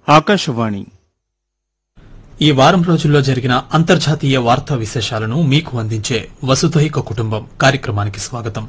ఆకాశవాణి ఈ వారం రోజుల్లో జరిగిన అంతర్జాతీయ వార్తా విశేషాలను మీకు అందించే వసుధైక కుటుంబం కార్యక్రమానికి స్వాగతం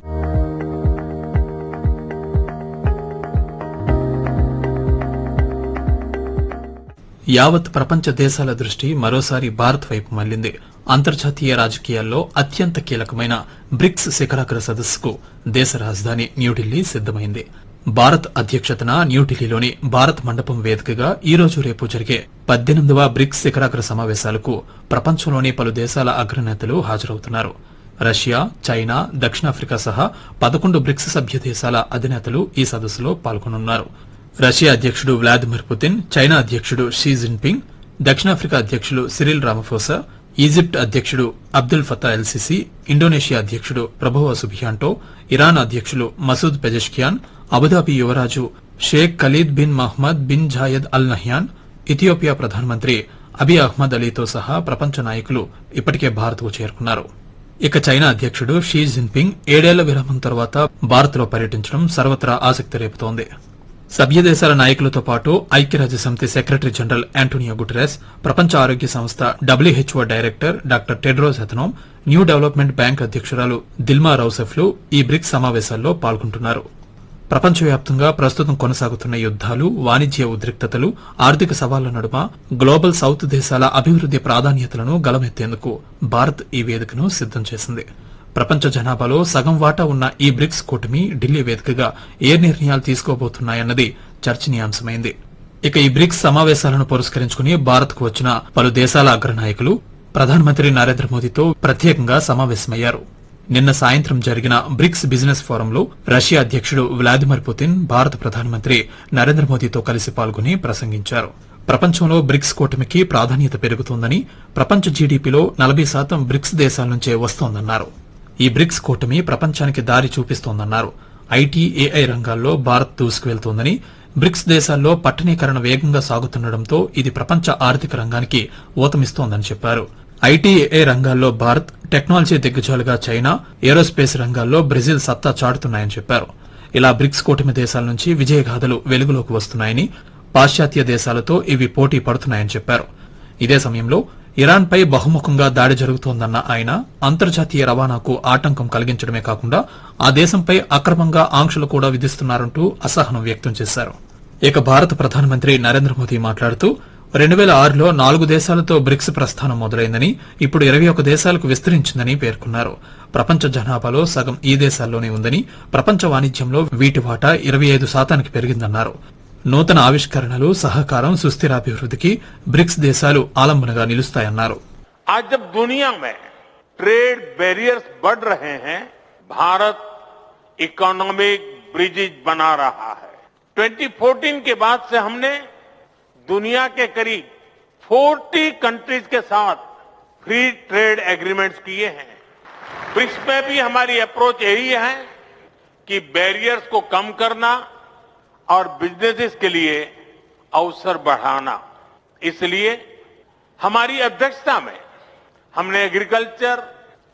యావత్ ప్రపంచ దేశాల దృష్టి మరోసారి భారత్ వైపు మళ్లింది అంతర్జాతీయ రాజకీయాల్లో అత్యంత కీలకమైన బ్రిక్స్ శిఖరాగ్ర సదస్సుకు దేశ రాజధాని న్యూఢిల్లీ సిద్దమైంది భారత్ అధ్యక్షతన న్యూఢిల్లీలోని భారత్ మండపం వేదికగా ఈ రోజు రేపు జరిగే పద్దెనిమిదవ బ్రిక్స్ శిఖరాగ్ర సమావేశాలకు ప్రపంచంలోని పలు దేశాల అగ్రనేతలు హాజరవుతున్నారు రష్యా చైనా దక్షిణాఫ్రికా సహా పదకొండు బ్రిక్స్ సభ్య దేశాల అధినేతలు ఈ సదస్సులో పాల్గొనున్నారు రష్యా అధ్యక్షుడు వ్లాదిమిర్ పుతిన్ చైనా అధ్యక్షుడు షీ జిన్పింగ్ దక్షిణాఫ్రికా అధ్యక్షుడు సిరిల్ రామఫోసా ఈజిప్ట్ అధ్యక్షుడు అబ్దుల్ ఫతా ఎల్సిసి ఇండోనేషియా అధ్యక్షుడు ప్రభువ సుబియాంటో ఇరాన్ అధ్యక్షులు మసూద్ పెజెష్కియాన్ అబుదాబి యువరాజు Sheikh Khalid bin Mohamed bin Zayed Al Nahyan Ethiopia ప్రధానమంత్రి అబీ అహ్మద్ అలీతో సహా ప్రపంచ నాయకులు ఇప్పటికే భారత్కు చేరుకున్నారు ఇక చైనా అధ్యక్షుడు షీ జిన్పింగ్ ఏడేళ్ల విరామం తర్వాత భారత్లో పర్యటించడం సర్వత్రా ఆసక్తి రేపుతోంది సభ్య దేశాల నాయకులతో పాటు ఐక్యరాజ్య సమితి సెక్రటరీ జనరల్ యాంటోనియో గుటెరస్ ప్రపంచ ఆరోగ్య సంస్థ WHO director doctor Tedros Adhanom new development bank అధ్యక్షురాలు దిల్మా రౌసెఫ్లు ఈ బ్రిక్స్ సమావేశాల్లో పాల్గొంటున్నారు ప్రపంచవ్యాప్తంగా ప్రస్తుతం కొనసాగుతున్న యుద్దాలు వాణిజ్య ఉద్రిక్తతలు ఆర్థిక సవాళ్ల నడుమ గ్లోబల్ సౌత్ దేశాల అభివృద్ది ప్రాధాన్యతలను గలమెత్తేందుకు భారత్ ఈ వేదికను సిద్దం చేసింది ప్రపంచ జనాభాలో సగం వాటా ఉన్న ఈ బ్రిక్స్ కూటమి ఢిల్లీ వేదికగా ఏ నిర్ణయాలు తీసుకోబోతున్నాయన్నది చర్చనీయాంశమైంది ఇక ఈ బ్రిక్స్ సమావేశాలను పురస్కరించుకుని భారత్ కు వచ్చిన పలు దేశాల అగ్రనాయకులు ప్రధానమంత్రి నరేంద్ర మోదీతో ప్రత్యేకంగా సమావేశమయ్యారు నిన్న సాయంత్రం జరిగిన బ్రిక్స్ బిజినెస్ ఫోరంలో రష్యా అధ్యక్షుడు వ్లాదిమిర్ పుతిన్ భారత ప్రధానమంత్రి నరేంద్ర మోదీతో కలిసి పాల్గొని ప్రసంగించారు ప్రపంచంలో బ్రిక్స్ కూటమికి ప్రాధాన్యత పెరుగుతోందని ప్రపంచ జీడీపీలో నలభై శాతం బ్రిక్స్ దేశాల నుంచే వస్తోందన్నారు ఈ బ్రిక్స్ కూటమి ప్రపంచానికి దారి చూపిస్తోందన్నారు ఐటీ ఏఐ రంగాల్లో భారత్ దూసుకువెళ్తోందని బ్రిక్స్ దేశాల్లో పట్టణీకరణ వేగంగా సాగుతుండటంతో ఇది ప్రపంచ ఆర్థిక రంగానికి ఊతమిస్తోందని చెప్పారు ఐటీఏ రంగాల్లో భారత్ టెక్నాలజీ దిగ్గజాలుగా చైనా ఏరోస్పేస్ రంగాల్లో బ్రెజిల్ సత్తా చాటుతున్నాయని చెప్పారు ఇలా బ్రిక్స్ కూటమి దేశాల నుంచి విజయగాథలు వెలుగులోకి వస్తున్నాయని పాశ్చాత్య దేశాలతో ఇవి పోటీ పడుతున్నాయని చెప్పారు ఇదే సమయంలో ఇరాన్ పై బహుముఖంగా దాడి జరుగుతోందన్న ఆయన అంతర్జాతీయ రవాణాకు ఆటంకం కలిగించడమే కాకుండా ఆ దేశంపై అక్రమంగా ఆంక్షలు కూడా విధిస్తున్నారంటూ అసహనం వ్యక్తం చేశారు ఇక భారత ప్రధానమంత్రి నరేంద్ర మోదీ మాట్లాడుతూ రెండు వేల ఆరులో నాలుగు దేశాలతో బ్రిక్స్ ప్రస్థానం మొదలైందని ఇప్పుడు ఇరవై ఒక దేశాలకు విస్తరించిందని పేర్కొన్నారు ప్రపంచ జనాభాలో సగం ఈ దేశాల్లోనే ఉందని ప్రపంచ వాణిజ్యంలో వీటి వాటా ఇరవై ఐదు శాతానికి పెరిగిందన్నారు నూతన ఆవిష్కరణలు సహకారం సుస్థిరాభివృద్ధికి బ్రిక్స్ దేశాలు ఆలంబనగా నిలుస్తాయన్నారు आज जब दुनिया में ट्रेड बैरियर्स बढ़ रहे हैं भारत इकोनॉमिक ब्रिजेज बना रहा है 2014 के बाद से हमने दुनिया के करीब 40 कंट्रीज के साथ फ्री ट्रेड एग्रीमेंट्स किए हैं ब्रिक्स में भी हमारी अप्रोच यही है कि बैरियर्स को कम करना और बिजनेसेस के लिए अवसर बढ़ाना इसलिए हमारी अध्यक्षता में हमने एग्रीकल्चर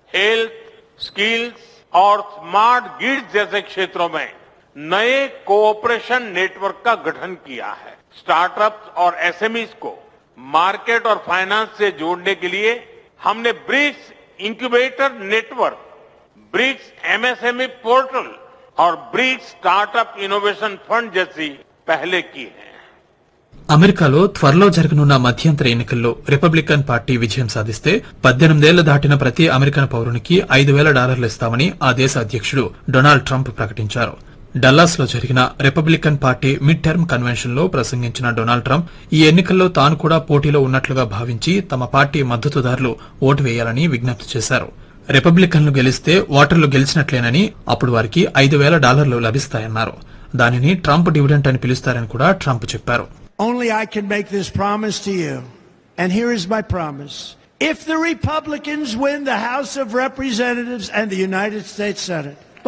हेल्थ स्किल्स और स्मार्ट गिड्स जैसे क्षेत्रों में नए कोऑपरेशन नेटवर्क का गठन किया है स्टार्टअप्स और एसएमईज को मार्केट और फाइनेंस से जोड़ने के लिए हमने BRICS incubator network BRICS MSME portal और ब्रिक्स स्टार्टअप इनोवेशन फंड जैसी पहले की है అమెరికాలో త్వరలో జరగనున్న మధ్యంతర ఎన్నికల్లో రిపబ్లికన్ పార్టీ విజయం సాధిస్తే పద్దెనిమిదేళ్లు దాటిన ప్రతి అమెరికన్ పౌరునికి ఐదు వేల డాలర్లు ఇస్తామని ఆ దేశ అధ్యక్షుడు డొనాల్డ్ ట్రంప్ ప్రకటించారు డల్లాస్ లో జరిగిన Republican party mid term convention లో ప్రసంగించిన డొనాల్డ్ ట్రంప్ ఈ ఎన్నికల్లో తాను కూడా పోటీలో ఉన్నట్లుగా భావించి తమ పార్టీ మద్దతుదారులు ఓటు వేయాలని విజ్ఞప్తి చేశారు రిపబ్లికన్లు గెలిస్తే ఓటర్లు గెలిచినట్లేనని అప్పుడు వారికి ఐదు వేల డాలర్లు లభిస్తాయన్నారు దానిని ట్రంప్ డివిడెంట్ అని పిలుస్తారని కూడా ట్రంప్ చెప్పారు Only I can make this promise to you. And here is my promise. If the Republicans win the House of Representatives and the United States Senate,